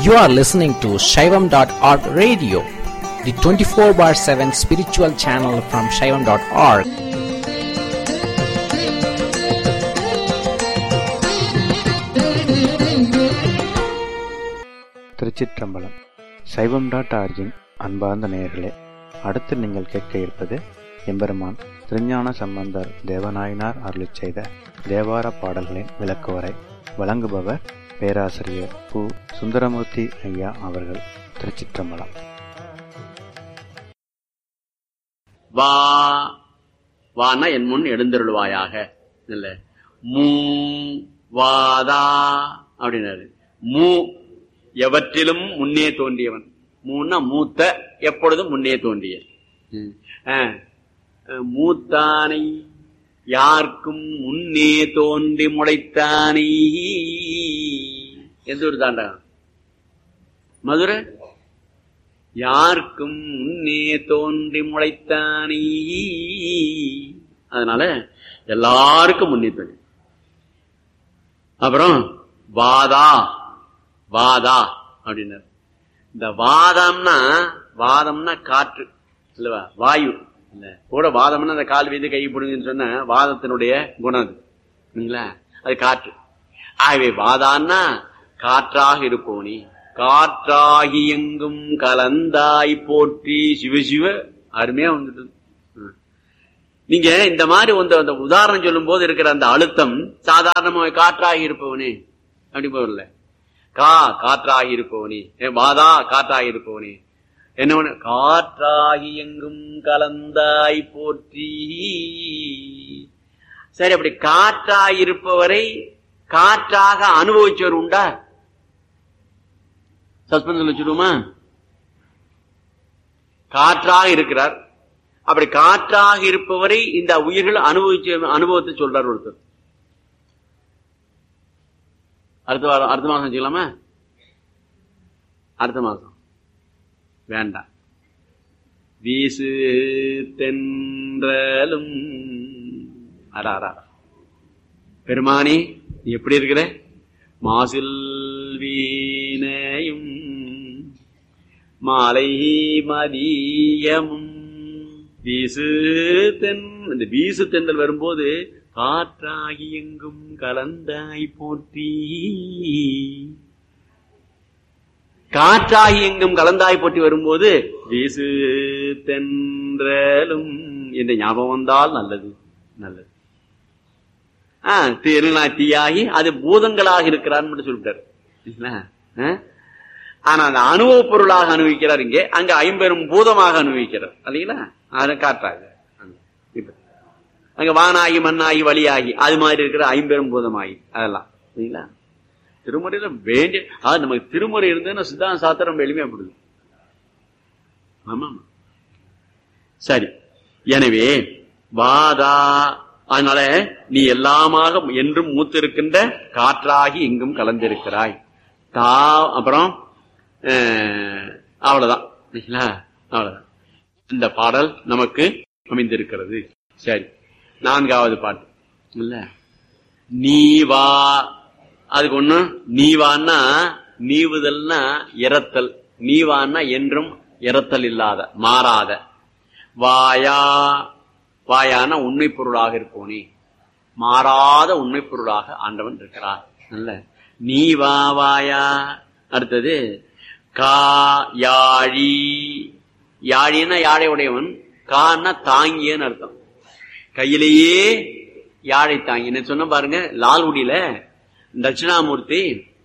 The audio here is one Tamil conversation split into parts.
You are listening to Shaivam.org radio, the 24 bar 7 spiritual channel from Shaivam.org. திருச்சிற்றம்பலம் சைவம் டாட் ஆர்ஜின் அன்பார்ந்த நேயர்களே அடுத்து நீங்கள் கேட்க இருப்பது எம்பெருமான் திருஞான சம்பந்தர் தேவநாயனார் அருளிச் செய்த தேவார பாடல்களின் விளக்குவரை வழங்குபவர் பேராசிரியர் பு சுந்தரமூர்த்தி ஐயா அவர்கள் திருச்சிற்றம்பலம் வா வானா என் முன் எழுந்தருள்வாயாக இல்ல மூ வாதா அப்படின்னாரு மூ எவற்றிலும் முன்னே தோன்றியவன் மூன்னா மூத்த எப்பொழுதும் முன்னே தோன்றிய ம். ஆ. அஹ், மூத்தானை யாருக்கும் முன்னே தோன்றி முளைத்தானை எந்த ஒரு தாண்டா மதுரை யாருக்கும் முன்னே தோன்றி முளைத்தானே அதனால எல்லாருக்கும் முன்னே தோன்றி அப்புறம் வாதா வாதா அப்படின்னாரு இந்த வாதம்னா வாதம்னா காற்று இல்லவா வாயு இல்ல கூட வாதம்னா அந்த கால் வீது கை பிடுங்கன்னு சொன்ன வாதத்தினுடைய குணம் அது இல்லைங்களா அது காற்று ஆகவே வாதான்னா காற்றாக இருப்போனி காற்றாகி எங்கும் கலந்தாய் போற்றி சிவசிவ அருமையா வந்துட்டு ம். நீங்க இந்த மாதிரி வந்து அந்த உதாரணம் சொல்லும் போது இருக்கிற அந்த அழுத்தம் சாதாரணமாக காற்றாகி இருப்பவனே அப்படி போகல கா காற்றாகி இருப்பவனே ஏ, வாதா காற்றாகி இருப்பவனே என்ன பண்ண? காற்றாகி எங்கும் கலந்தாய் போற்றி சரி அப்படி காற்றாகி இருப்பவரை காற்றாக அனுபவிச்சவர் உண்டா சஸ்பென்ஸ் வச்சுடுமா காற்றாக இருக்கிறார் அப்படி காற்றாக இருப்பவரை இந்த உயிர்கள் அனுபவிச்ச அனுபவத்தை சொல்றார் ஒருத்தர் அடுத்த வாரம் அடுத்த மாசம் வச்சுக்கலாமா அடுத்த மாசம் வேண்டாம் வீசு தென்றலும் அரா அரா பெருமானி நீ எப்படி இருக்கிற மாசில் வீணையும் மாலை மதியமும் வீசு தென் இந்த வீசு தென்றல் வரும்போது காற்றாகி எங்கும் கலந்தாய் போற்றி காற்றாகி எங்கும் கலந்தாய் போற்றி வரும்போது வீசு தென்றலும் என்ற ஞாபகம் வந்தால் நல்லது நல்லது ஆ, திருநா தீயாகி அது பூதங்களாக இருக்கிறான்னு மட்டும் சொல்லிட்டாரு இல்லைங்களா? ஆ? ஆனா அந்த அனுபவ பொருளாக அனுபவிக்கிறார் இங்கே அங்க ஐம்பெரும் பூதமாக அனுபவிக்கிறார் இல்லைங்களா அதை காட்டாங்க இப்ப அங்க வானாகி மண்ணாகி வழியாகி அது மாதிரி இருக்கிற ஐம்பெரும் பூதமாகி அதெல்லாம் சரிங்களா திருமுறையில வேண்டிய அது நமக்கு திருமுறை இருந்ததுன்னா சித்தாந்த சாத்திரம் ரொம்ப எளிமையாப்படுது ஆமா ஆமா. சரி எனவே வாதா அதனால நீ எல்லாமாக என்றும் மூத்திருக்கின்ற காற்றாகி எங்கும் கலந்திருக்கிறாய் தா அப்புறம் அஹ், அவ்வளவுதான் சரிங்களா? அவ்வளவுதான் இந்த பாடல் நமக்கு அமைந்திருக்கிறது சரி நான்காவது பாட்டு இல்ல நீ வா அதுக்கு ஒண்ணு நீவான்னா நீவுதல்னா இறத்தல் நீவான்னா என்றும் இறத்தல் இல்லாத மாறாத வாயா வாயான உண்மை பொருளாக இருப்போனே மாறாத உண்மை பொருளாக ஆண்டவன் இருக்கிறார் நல்ல நீ வா வாயா அடுத்தது கா யாழி யாழின்னா யாழை உடையவன் கான்னா தாங்கியன்னு அர்த்தம் கையிலேயே யாழை தாங்கின்னு சொன்ன பாருங்க லால்குடியில தட்சிணாமூர்த்தி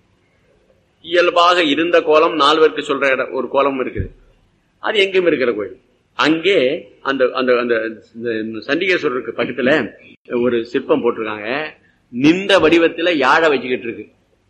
இயல்பாக இருந்த கோலம் நால்வருக்கு சொல்ற இடம் ஒரு கோலம் இருக்குது அது எங்கும் இருக்கிற கோயில் அங்கே அந்த அந்த அந்த இந்த சண்டிகேஸ்வரருக்கு பக்கத்துல ஒரு சிற்பம் போட்டிருக்காங்க நின்ற வடிவத்துல யாழை வச்சுக்கிட்டு இருக்கு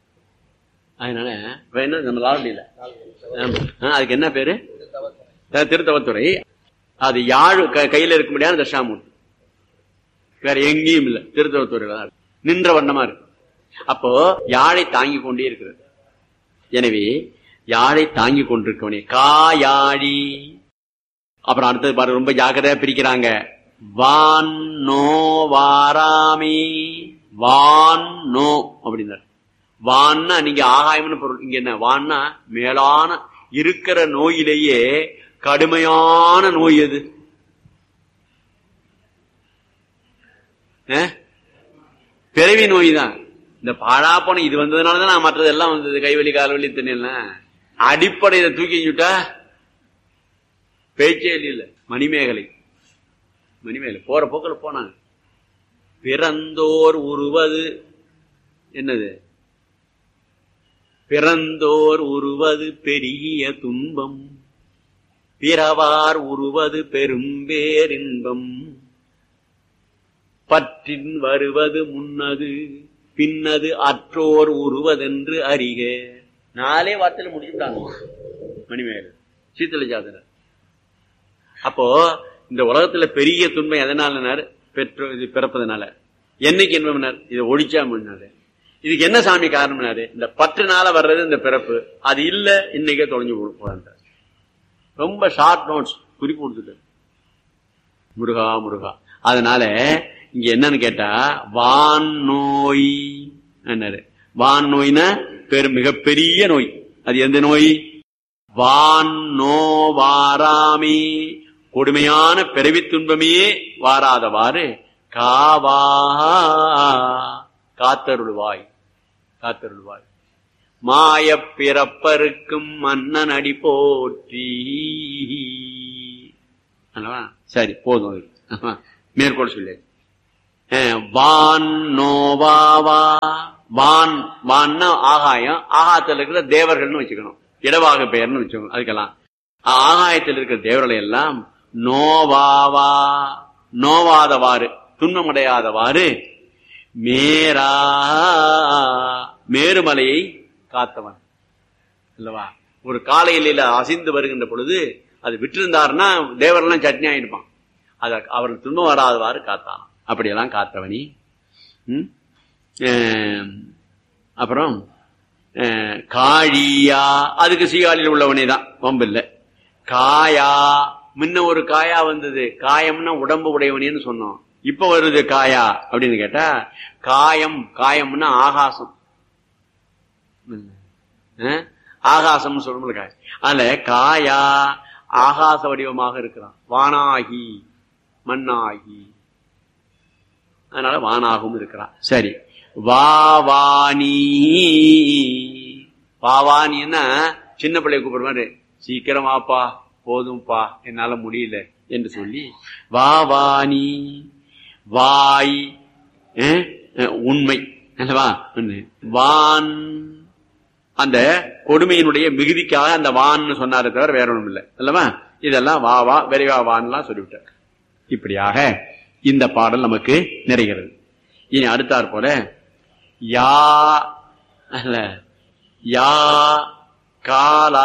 அதனால இப்ப என்ன நம்ம லால்குடியில ஆமா. ஆ, அதுக்கு என்ன பேரு அஹ், திருத்தவத்துறை அது யாழ் க- கையில இருக்க முடியாத தட்சாமூர்த்தி வேற எங்கேயும் இல்ல திருத்தவத்துறையில தான் இருக்கு. நின்ற வண்ணமா இருக்கு அப்போ யாழை தாங்கி கொண்டே இருக்கிறது எனவே யாழை தாங்கி கொண்டிருக்கவனே காயாழி அப்புறம் அடுத்தது பாரு ரொம்ப ஜாக்கிரதையா பிரிக்கிறாங்க வான் நோ வாராமி வான் நோ அப்படின்னாரு வான்னா நீங்க ஆகாயம்னு பொருள் இங்க என்ன வான்னா மேலான இருக்கிற நோயிலேயே கடுமையான நோய் எது அஹ்? பிறவி நோய் தான் இந்த பாழா போன இது வந்ததுனாலதான் நான் மற்றதெல்லாம் வந்தது கைவலி கால்வலி திண்ணெல்லாம் அடிப்படையில தூக்கி வச்சுட்டா பேச்சே இல்ல மணிமேகலை மணிமேகலை போற போக்கில் போனாங்க பிறந்தோர் உருவது என்னது பிறந்தோர் உருவது பெரிய துன்பம் பிறவார் உருவது பெரும்பேரின்பம் பற்றின் வருவது முன்னது பின்னது அற்றோர் உருவதென்று அறிக நாலே வார்த்தையில முடிச்சுட்டாங்க மணிமேகலை சீத்தல ஜாதகர் அப்போ இந்த உலகத்துல பெரிய துன்பம் எதனாலனார் பெற்றோ இது பிறப்பதனால என்னைக்கு என்பவனார் இதை ஒழிச்சாமன்னாரு இதுக்கு என்ன சாமி காரணம்னாரு இந்த பற்றுனால வர்றது இந்த பிறப்பு அது இல்ல இன்னைக்கே தொலைஞ்சு போறாங்க ரொம்ப ஷார்ட் நோட்ஸ் குறிப்பு கொடுத்துட்டு முருகா முருகா அதனால இங்க என்னன்னு கேட்டா வான் நோய் என்னாரு வான் நோய்னா பெரு மிகப்பெரிய நோய் அது எந்த நோய் வான் நோ வாராமே கொடுமையான பிறவி துன்பமே வாராதவாறு காவா காத்தருள்வாய் காத்தருள்வாய் மாயப் பிறப்பருக்கும் மன்னன் அடி போற்றி அல்லவா? சரி போதும் அது. ஆமா. மேற்கோள் சொல்லு அஹ், வான் நோவாவா வான் வான்னா ஆகாயம் ஆகாயத்தில் இருக்கிற தேவர்கள்னு வச்சுக்கணும் இடவாக பெயர்னு வச்சுக்கணும் அதுக்கெல்லாம் ஆகாயத்தில் இருக்கிற தேவர்களை எல்லாம் நோவாவா நோவாதவாறு துன்பமடையாதவாறு மேரா மேருமலையை காத்தவன் அல்லவா ஒரு காலையில அசைந்து வருகின்ற பொழுது அது விட்டிருந்தாருன்னா தேவரெல்லாம் சட்னி ஆயிடுப்பான் அத அவர் துன்பம் வராதவாறு காத்தான் அப்படியெல்லாம் காத்தவனி ம்? அஹ், அப்புறம் அஹ், காழியா அதுக்கு சீகாழியில் உள்ளவனே தான் வம்பில்ல காயா முன்ன ஒரு காயா வந்தது காயம்னா உடம்பு உடையவனேன்னு சொன்னோம் இப்ப வருது காயா அப்படின்னு கேட்டா காயம் காயம்னா ஆகாசம் அஹ், ஆகாசம்னு சொல்லணும் காய் அதுல காயா ஆகாச வடிவமாக இருக்கிறான் வானாகி மண்ணாகி அதனால வானாகவும் இருக்கிறான் சரி வாவானி வாவானின்னா சின்ன பிள்ளைய கூப்பிடுற மாதிரி சீக்கிரமாப்பா போதும்பா என்னால முடியல என்று சொல்லி வாவானி வாய் அஹ், அஹ், உண்மை அல்லவா ஒண்ணு. வான் அந்த கொடுமையினுடைய மிகுதிக்காக அந்த வான்னு சொன்னாரே தவிர வேற ஒண்ணும் இல்லை அல்லவா இதெல்லாம் வா வா விரைவா வான்லாம் சொல்லிவிட்டார் இப்படியாக இந்த பாடல் நமக்கு நிறைகிறது இனி அடுத்தாற் போல யா அல்ல யா காலா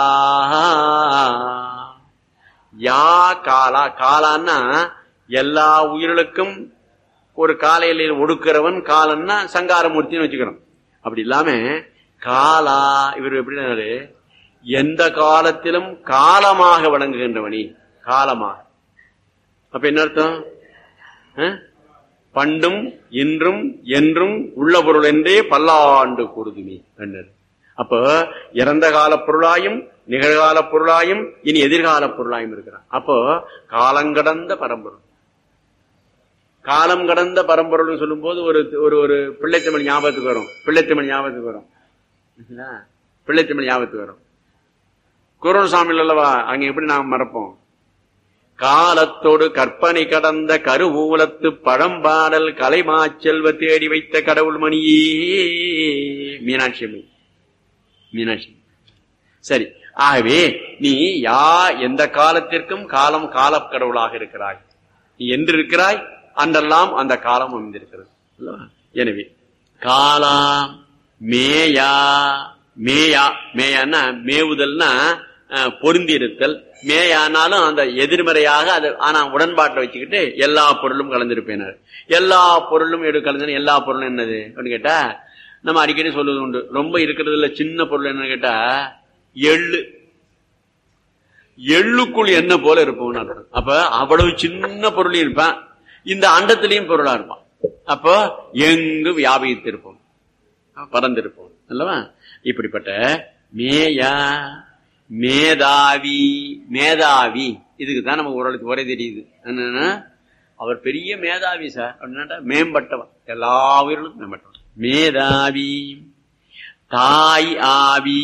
யா காலா காலான்னா எல்லா உயிர்களுக்கும் ஒரு காலையில ஒடுக்கிறவன் காலன்னா சங்காரமூர்த்தின்னு வச்சுக்கணும் அப்படி இல்லாம காலா இவர் எப்படின்னாரு எந்த காலத்திலும் காலமாக விளங்குகின்றவனி காலமாக அப்ப என்ன அர்த்தம் அஹ்? பண்டும் இன்றும் என்றும் உள்ள பொருள் என்றே பல்லாண்டு கூறுதுமே என்றது அப்ப இறந்த கால பொருளாயும் நிகழ்கால பொருளாயும் இனி எதிர்கால பொருளாயும் இருக்கிறான் அப்போ காலங்கடந்த பரம்பொருள் காலம் கடந்த பரம்பொருள்னு சொல்லும்போது ஒரு ஒரு ஒரு பிள்ளைத்தமிழ் ஞாபகத்துக்கு வரும் பிள்ளைத்தமிழ் ஞாபகத்துக்கு வரும் இல்லைங்களா? பிள்ளைத்தமிழ் ஞாபகத்துக்கு வரும் குருசாமி அல்லவா அங்க எப்படி நாம் மறப்போம் காலத்தோடு கற்பனை கடந்த கருவூலத்து பழம்பாடல் கலைமா செல்வ தேடி வைத்த கடவுள் மணியே மீனாட்சி அம்மை மீனாட்சி சரி ஆகவே நீ யா எந்த காலத்திற்கும் காலம் காலக் கடவுளாக இருக்கிறாய் நீ என்று இருக்கிறாய் அன்றெல்லாம் அந்த காலம் அமைந்திருக்கிறது அல்லவா? எனவே காலா மேயா மேயா மேயான்னா மேவுதல்னா அஹ், பொருந்தி இருத்தல் மேயானாலும் அந்த எதிர்மறையாக அது ஆனா உடன்பாட்டை வச்சுக்கிட்டு எல்லா பொருளும் கலந்திருப்பேனார் எல்லா பொருளும் எடு கலந்து எல்லா பொருளும் என்னது அப்படின்னு கேட்டா நம்ம அடிக்கடி சொல்லுவது உண்டு ரொம்ப இருக்கிறதுல சின்ன பொருள் என்னன்னு கேட்டா எள்ளு எள்ளுக்குள் என்ன போல இருப்போம்னு அர்த்தம். அப்ப அவ்வளவு சின்ன பொருளையும் இருப்பான் இந்த அண்டத்திலையும் பொருளா இருப்பான் அப்போ எங்கு வியாபித்திருப்போம் பறந்திருப்போம் அல்லவா இப்படிப்பட்ட மேயா மேதாவி மேதாவி இதுக்கு தான் நமக்கு ஓரளவுக்கு ஒரே தெரியுது என்னன்னா அவர் பெரிய மேதாவி சார் அப்படின்னா மேம்பட்டவன் எல்லா உயிர்களும் மேம்பட்டவன் மேதாவி தாய் ஆவி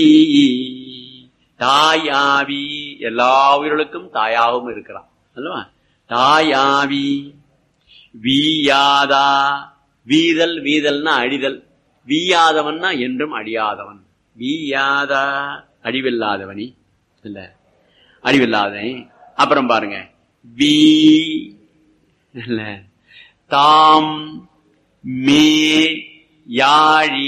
தாய் ஆவி எல்லா உயிர்களுக்கும் தாயாகவும் இருக்கிறான் அல்லவா தாய் ஆவி வீயாதா வீதல் வீதல்னா அழிதல் வீயாதவன்னா என்றும் அழியாதவன் வீயாதா அழிவில்லாதவனி இல்ல அழிவில்லாதவன் அப்புறம் பாருங்க வீ இல்ல தாம் மே யாழி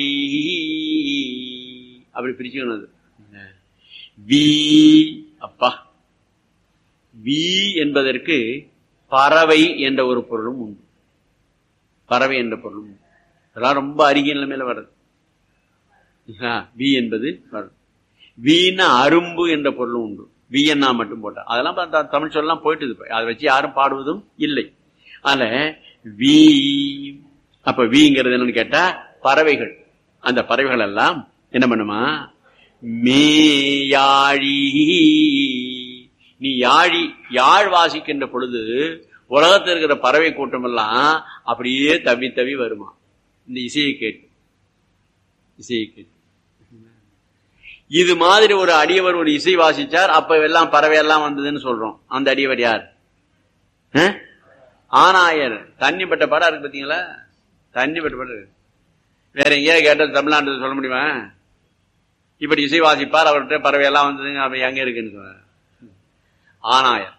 அப்படி பிரிச்சுக்கணும் அது. வி அப்பா வி என்பதற்கு பறவை என்ற ஒரு பொருளும் உண்டு பறவை என்ற பொருளும் உண்டு அதெல்லாம் ரொம்ப அருகிய நிலைமையில வருது ஆ, வி என்பது வருது வீணா அரும்பு என்ற பொருளும் உண்டு வியன்னா மட்டும் போட்டா அதெல்லாம் பார்த்தா தமிழ் சொல்லலாம் போயிட்டு இப்ப. அதை வச்சு யாரும் பாடுவதும் இல்லை அதனால வி அப்ப வீங்கிறது என்னன்னு கேட்டா பறவைகள் அந்த பறவைகள் எல்லாம் என்ன பண்ணுமா மேயாழி நீ யாழி யாழ் வாசிக்கின்ற பொழுது உலகத்தில் இருக்கிற பறவை கூட்டம் எல்லாம் அப்படியே தவி தவி வருமா இந்த இசையை கேட்டு இசையை கேட்டு இது மாதிரி ஒரு அடியவர் ஒரு இசை வாசிச்சார் அப்ப எல்லாம் பறவை எல்லாம் வந்ததுன்னு சொல்றோம் அந்த அடியவர் யார் அஹ்? ஆனாயர் தண்ணிப்பட்ட படம் இருக்கு பாத்தீங்களா தண்ணிப்பட்ட படம் இருக்கு. வேற எங்கேயா கேட்டது தமிழ்நாட்டில் சொல்ல முடியுமா இப்படி இசை வாசிப்பார் அவர்கிட்ட பறவை எல்லாம் வந்ததுங்க அப்ப எங்க இருக்குன்னு சொன்னார் ஆனாயர்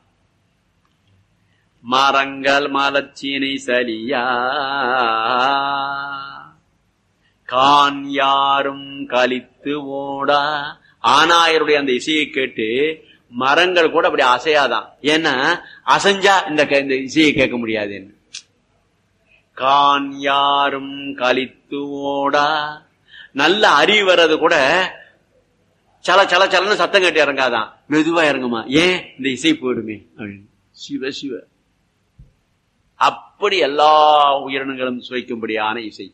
மரங்கள் மலச்சீனை சலியா கான் யாரும் கலித்து ஓடா ஆனாயருடைய அந்த இசையை கேட்டு மரங்கள் கூட அப்படி அசையாதான் ஏன்னா அசைஞ்சா இந்த க- இந்த இசையை கேட்க முடியாதுன்னு கான் யாரும் கலித்து ஓடா நல்ல அறிவு வர்றது கூட சல சல சலன்னு சத்தம் கேட்டு இறங்காதான் மெதுவா இறங்குமா ஏன் இந்த இசை போயிடுமே அப்படின்னு சிவ சிவ அப்படி எல்லா உயிரினங்களும் சுவைக்கும்படியான இசை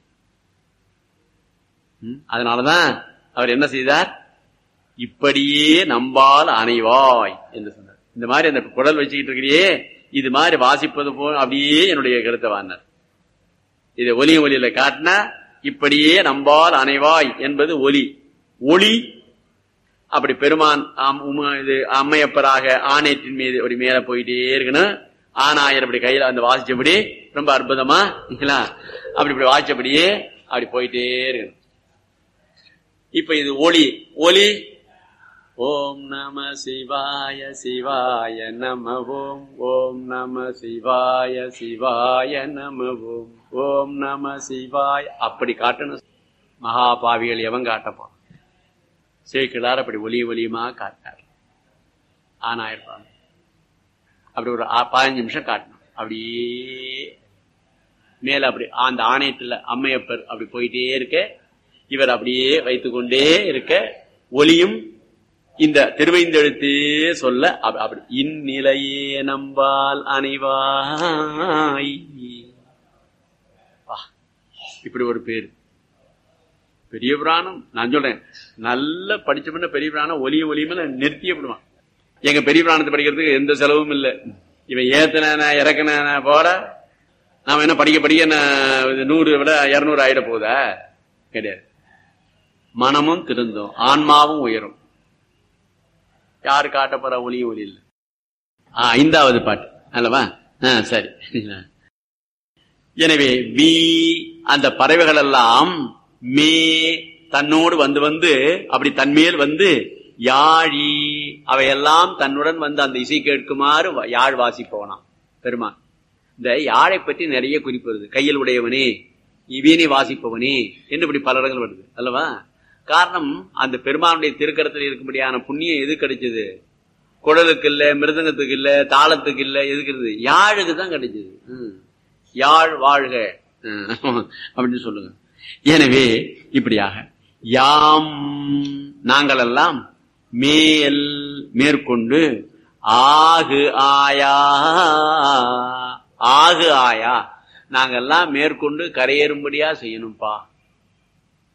ம், அதனாலதான் அவர் என்ன செய்தார் இப்படியே நம்பால் அணைவாய் என்று சொன்னார் இந்த மாதிரி அந்த குடல் வச்சுக்கிட்டு இருக்கிறியே இது மாதிரி வாசிப்பது போல் அப்படியே என்னுடைய கருத்தை வாங்கினார் இதை ஒலி ஒலியில காட்டினா இப்படியே நம்பால் அணைவாய் என்பது ஒலி ஒளி அப்படி பெருமான் ஆம், உம- இது அம்மையப்பராக ஆணையத்தின் மீது அப்படி மேல போயிட்டே இருக்கணும் ஆனாயர் அப்படி கையில அந்த வாசிச்சபடி ரொம்ப அற்புதமா இல்லைங்களா? அப்படி இப்படி வாசிச்சபடியே அப்படி போயிட்டே இருக்கணும் இப்ப இது ஒளி ஒலி ஓம் நம சிவாய சிவாய நம ஓம் ஓம் நம சிவாய சிவாய நம ஓம் ஓம் நம சிவாய அப்படி காட்டணும் மகாபாவிகள் எவன் காட்டப்போம் சேக்கிழார் அப்படி ஒலி ஒலியுமா காட்டார் ஆனாயிருப்பாங்க அப்படி ஒரு ஆ- பதினஞ்சு நிமிஷம் காட்டணும் அப்படியே மேல அப்படி அந்த ஆணையத்துல அம்மையப்பர் அப்படி போயிட்டே இருக்க இவர் அப்படியே வைத்துக்கொண்டே இருக்க ஒலியும் இந்த திருவைந்தெழுத்தே சொல்ல அப்ப- அப்படி இந்நிலையே நம்பால் அணைவாய் வா, இப்படி ஒரு பேர் பெரிய புராணம் நான் சொல்றேன் நல்ல படிச்ச பெரிய புராணம் ஒலிய ஒலியுமே நிறுத்தியே விடுவான் எங்க பெரிய புராணத்தை படிக்கிறதுக்கு எந்த செலவும் இல்லை இவன் ஏத்தன இறக்குன போற நாம என்ன படிக்க படிக்க என்ன இது நூறு விட இருநூறு ஆயிட போதா கிடையாது மனமும் திருந்தும் ஆன்மாவும் உயரும் யாரு காட்ட போற ஒலியும் ஒலி இல்லை ஆ, ஐந்தாவது பாட்டு அல்லவா ஆ, சரி எனவே வி அந்த பறவைகள் எல்லாம் மே தன்னோடு வந்து வந்து அப்படி தன்மேல் வந்து யாழி அவையெல்லாம் தன்னுடன் வந்து அந்த இசை கேட்குமாறு வ- யாழ் வாசிப்பவனாம் பெருமான் இந்த யாழை பற்றி நிறைய குறிப்பு வருது கையில் உடையவனே இவீனை வாசிப்பவனே என்று இப்படி பல இடங்கள் வருது அல்லவா காரணம் அந்த பெருமானுடைய திருக்கரத்தில் இருக்கும்படியான புண்ணியம் எது கிடைச்சது குடலுக்கு இல்ல மிருதங்கத்துக்கு இல்ல தாளத்துக்கு இல்ல எதுக்கு இருக்குது யாழுக்கு தான் கிடைச்சது ம். யாழ் வாழ்க ம். அப்படின்னு சொல்லுங்க எனவே இப்படியாக யாம் நாங்கள் எல்லாம் மேல் மேற்கொண்டு ஆகு ஆயா ஆகு ஆயா நாங்கெல்லாம் மேற்கொண்டு கரையேறும்படியா செய்யணும்பா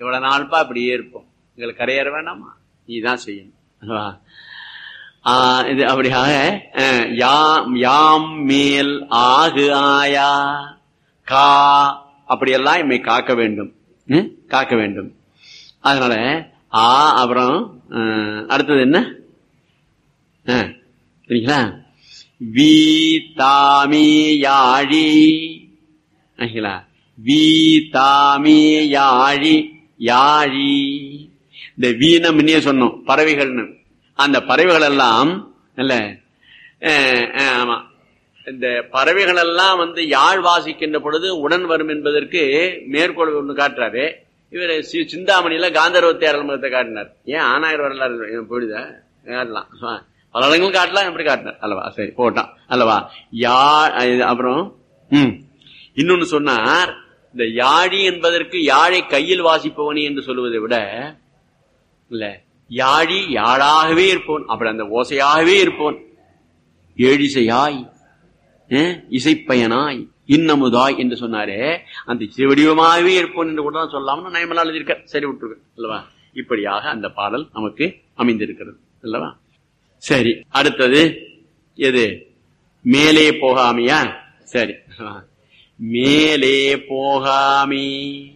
இவ்வளவு நாள்பா அப்படியே இருப்போம் எங்களுக்கு கரையேற வேண்டாமா நீ தான் செய்யணும் அல்லவா? ஆஹ் இது அப்படியாக அஹ், யாம் யாம் மேல் ஆகு ஆயா கா அப்படியெல்லாம் இம்மை காக்க வேண்டும் ம்? காக்க வேண்டும் அதனால ஆ அப்புறம் அஹ், அடுத்தது என்ன அஹ், சரிங்களா வி தாமி யாழி சரிங்களா வி தாமி யாழி யாழி இந்த வீண முன்னே சொன்னோம் பறவைகள்னு அந்த பறவைகள் எல்லாம் இல்ல அஹ், அஹ், ஆமா இந்த பறவைகள் எல்லாம் வந்து யாழ் வாசிக்கின்ற பொழுது உடன் வரும் என்பதற்கு மேற்கோள் ஒண்ணு காட்டுறாரு இவர் சிந்தாமணியில காந்தர்வ தேரல் மதத்தை காட்டினார் ஏன் ஆனாயிரம் வரலாறு போயிடுதா காட்டலாம் பல இடங்களும் காட்டலாம் எப்படி காட்டினார் அல்லவா சரி போட்டான் அல்லவா யா இது அப்புறம் ம் இன்னொன்னு சொன்னார் இந்த யாழி என்பதற்கு யாழை கையில் வாசிப்பவனி என்று சொல்லுவதை விட இல்ல யாழி யாழாகவே இருப்போன் அப்படி அந்த ஓசையாகவே இருப்போன் ஏழிசையாய் அஹ், இசைப்பயனாய் இன்னமுதாய் என்று சொன்னாரே அந்த இசை வடிவமாகவே இருப்போன் என்று கூட தான் சொல்லலாம்னு நயமெல்லாம் எழுதியிருக்க சரி விட்டுருக்க அல்லவா இப்படியாக அந்த பாடல் நமக்கு அமைந்திருக்கிறது அல்லவா சரி அடுத்தது எது மேலே போகாமியா சரி மேலே போகாமி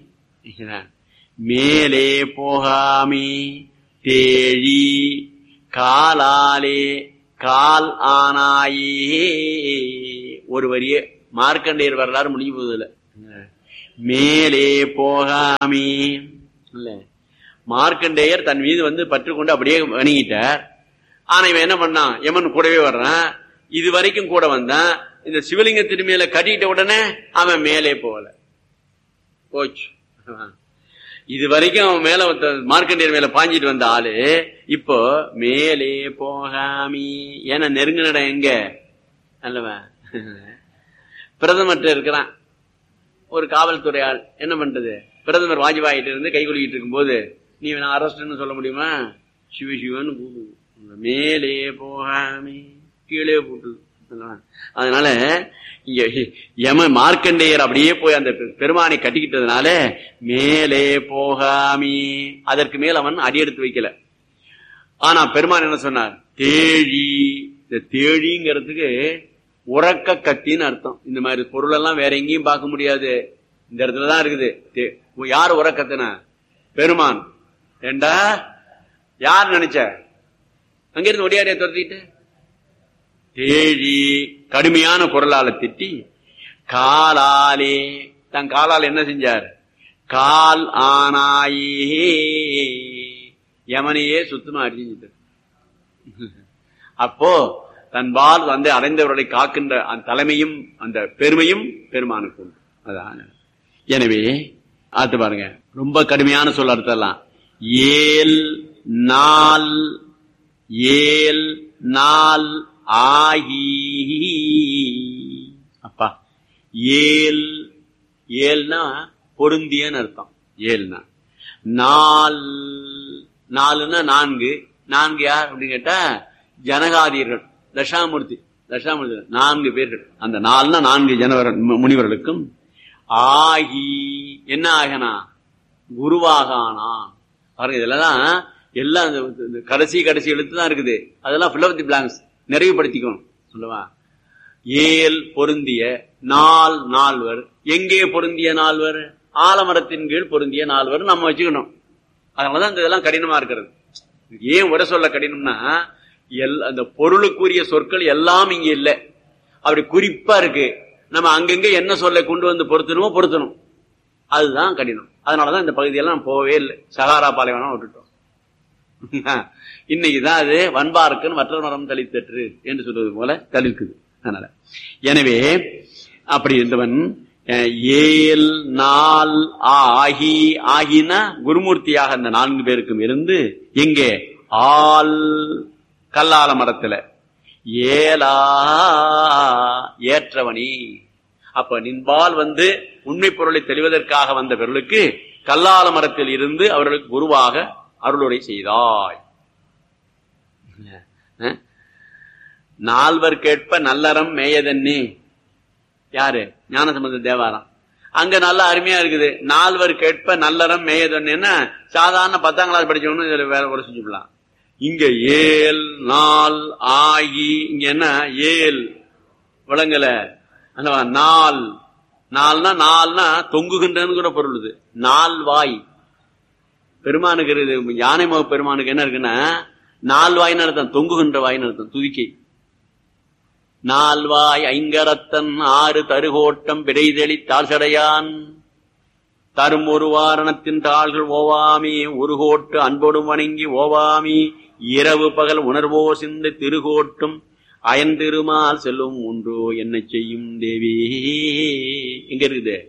மேலே போகாமி தேழி காலாலே கால் ஆனாயே ஒரு வரியே மார்க்கண்டேயர் வரலாறு முடிஞ்சு போகுதுல மேலே போகாமி இல்ல மார்க்கண்டேயர் தன் மீது வந்து பற்று கொண்டு அப்படியே வணங்கிட்டார் ஆனா இவன் என்ன பண்ணான் யமன் கூடவே வர்றான் இது வரைக்கும் கூட வந்தான் இந்த சிவலிங்க திருமையில கட்டிட்ட உடனே அவன் மேலே போகல போச்சு இது வரைக்கும் அவன் மேல ஒருத்த- மார்க்கண்டேயர் மேல பாஞ்சிட்டு வந்த ஆளு இப்போ மேலே போகாமி ஏன்னா நெருங்கின எங்க அல்லவா பிரதமர்கிட்ட இருக்கிறான் ஒரு காவல்துறை ஆள் என்ன பண்றது பிரதமர் வாஜ்பாயிட்ட இருந்து கை குலுக்கிட்டு இருக்கும்போது நீ நான் அரஸ்ட்னு சொல்ல முடியுமா சிவ சிவன்னு கூப்பிடு மேலே போகாமி கீழே போட்டுது அதனால இங்க யம மார்க்கண்டேயர் அப்படியே போய் அந்த பெருமானை கட்டிக்கிட்டதுனால மேலே போகாமி அதற்கு மேல் அவன் அடியெடுத்து வைக்கல ஆனா பெருமான் என்ன சொன்னார் தேழி இந்த தேழிங்கிறதுக்கு உறக்க கத்தின்னு அர்த்தம் இந்த மாதிரி பொருள் எல்லாம் வேற எங்கேயும் பார்க்க முடியாது இந்த இடத்துலதான் இருக்குது தே- யார் உறக்கத்தின பெருமான் ஏண்டா யார் நினைச்ச அங்கிருந்து ஒடியாரிய துரத்திட்டு தேழி கடுமையான குரலால திட்டி காலாலே தன் காலால் என்ன செஞ்சார் கால் ஆனாயே யமனையே சுத்தமா அடிஞ்சிட்டார் அப்போ தன்பால் வந்து அடைந்தவர்களை காக்கின்ற அந்த தலைமையும் அந்த பெருமையும் பெருமானுக்கு உண்டு அதான் எனவே ஆத்து பாருங்க ரொம்ப கடுமையான சொல்ல அர்த்தம்லாம் ஏல் நாள் ஏல் நாள் ஆகி அப்பா ஏல் ஏல்னா பொருந்தியன்னு அர்த்தம் ஏல்னா நால் நாலுன்னா நான்கு நான்கு யார் அப்படின்னு கேட்டா ஜனகாதியர்கள் தசாமூர்த்தி தசாமூர்த்தி நான்கு பேர்கள் அந்த நாலுனா நான்கு ஜனவர முனிவர்களுக்கும் ஆகி என்ன ஆகனா குருவாக ஆனான் பாருங்க இதெல்லாம் எல்லாம் இந்த- இந்த கடைசி கடைசி எழுத்து தான் இருக்குது அதெல்லாம் fill up the blanks நிறைவுபடுத்திக்கணும் சொல்லுவா ஏல் பொருந்திய நாள் நால்வர் எங்கே பொருந்திய நால்வர் ஆலமரத்தின் கீழ் பொருந்திய நால்வர் நம்ம வச்சுக்கணும் அதனாலதான் இந்த இதெல்லாம் கடினமா இருக்கிறது ஏன் உரை சொல்ல கடினம்னா எல் அந்த பொருளுக்குரிய சொற்கள் எல்லாம் இங்க இல்லை அப்படி குறிப்பா இருக்கு நம்ம அங்கங்க என்ன சொல்ல கொண்டு வந்து பொருத்தணுமோ பொருத்தணும் அதுதான் கடினம் அதனாலதான் இந்த பகுதியெல்லாம் போகவே இல்லை சகாரா பாலைவனம் விட்டுட்டோம் இன்னைக்குதான் அது வன்பார்க்குன்னு மற்ற மரம் தளித்தற்று என்று சொல்வது போல தளிர்க்குது அதனால எனவே அப்படி இருந்தவன் அஹ், ஏல் நாள் ஆகி ஆகினா குருமூர்த்தியாக அந்த நான்கு பேருக்கும் இருந்து எங்கே ஆள் கல்லால மரத்துல ஏலா ஏற்றவனி அப்ப நின்பால் வந்து உண்மை பொருளை தெளிவதற்காக வந்த பொருளுக்கு கல்லால மரத்தில் இருந்து அவர்களுக்கு குருவாக அருளுரை செய்தாய் அஹ்? நால்வர் கேட்ப நல்லறம் மேயதன்னி யாரு ஞானசம்பந்த தேவாரம் அங்க நல்லா அருமையா இருக்குது நால்வர் கேட்ப நல்லறம் மேயதொன்னு சாதாரண பத்தாம் கிளாஸ் படிச்சவனு இதுல வேற ஒரு செஞ்சுக்கலாம் இங்க ஏல் நாள் ஆகி இங்க என்ன ஏல் விளங்கல அல்லவா நாள் நாள்னா நாள்னா தொங்குகின்றன்னு கூட பொருள் இது நால் வாய் பெருமானுக்கு இருக்குது யானை முக பெருமானுக்கு என்ன இருக்குன்னா நால் வாய்னு அர்த்தம் தொங்குகின்ற வாய்னு அர்த்தம் துதிக்கை நால்வாய் ஐங்கரத்தன் ஆறு தருகோட்டம் பிடைதெளி தாழ்சடையான் தரும் ஒரு வாரணத்தின் தாள்கள் ஓவாமி ஒரு கோட்டு அன்போடும் வணங்கி ஓவாமி இரவு பகல் உணர்வோ சிந்து திருகோட்டும் அயந்திருமால் செல்லும் ஒன்றோ என்ன செய்யும் தேவி எங்க இருக்குது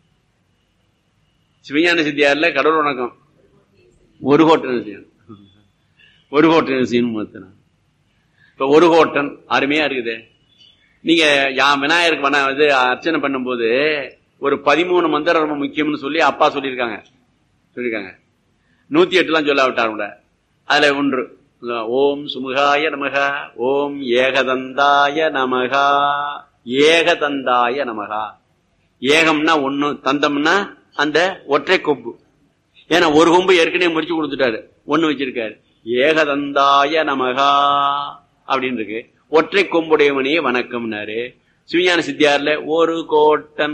சிவஞான சித்தியார்ல கடவுள் வணக்கம் ஒரு கோட்டன் செய்யணும் ஒரு கோட்டன் செய்யணும் இப்ப ஒரு கோட்டன் அருமையா இருக்குது நீங்க யா விநாயகருக்கு வன இது அர்ச்சனை பண்ணும்போது ஒரு பதிமூணு மந்திரம் ரொம்ப முக்கியம்னு சொல்லி அப்பா சொல்லியிருக்காங்க சொல்லியிருக்காங்க நூத்தி எட்டுலாம் சொல்லாவிட்டார் கூட அதுல ஒன்று ஓம் சுமுகாய நமகா ஓம் ஏகதந்தாய நமகா ஏகதந்தாய நமகா ஏகம்னா ஒண்ணு தந்தம்னா அந்த ஒற்றை கொம்பு ஏன்னா ஒரு கொம்பு ஏற்கனவே முடிச்சு கொடுத்துட்டாரு ஒண்ணு வச்சிருக்காரு ஏகதந்தாய நமகா அப்படின்னு இருக்கு ஒற்றை கொம்புடையவனே வணக்கம்னாரு சிவஞான சித்தியார்ல ஒரு கோட்டன்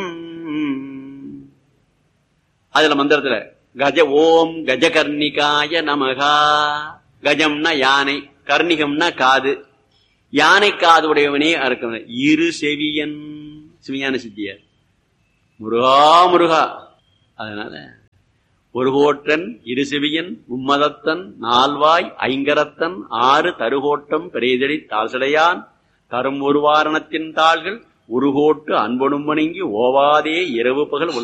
அதுல மந்திரத்துல கஜ ஓம் கஜகர்ணிகாய நமகா கஜம்னா யானை கர்ணிகம்னா காது யானை காது உடையவனே அறுக்கம் இரு செவியன் சிவஞான சித்தியார் முருகா முருகா அதனால ஒரு கோட்டன் இரு செவியன் உம்மதத்தன் நால்வாய் ஐங்கரத்தன் ஆறு தருகோட்டம் பெரியதடி தாழ்சடையான் தரும் ஒரு வாரணத்தின் தாள்கள் உருகோட்டு அன்பொடும் வணங்கி ஓவாதே இரவு பகல்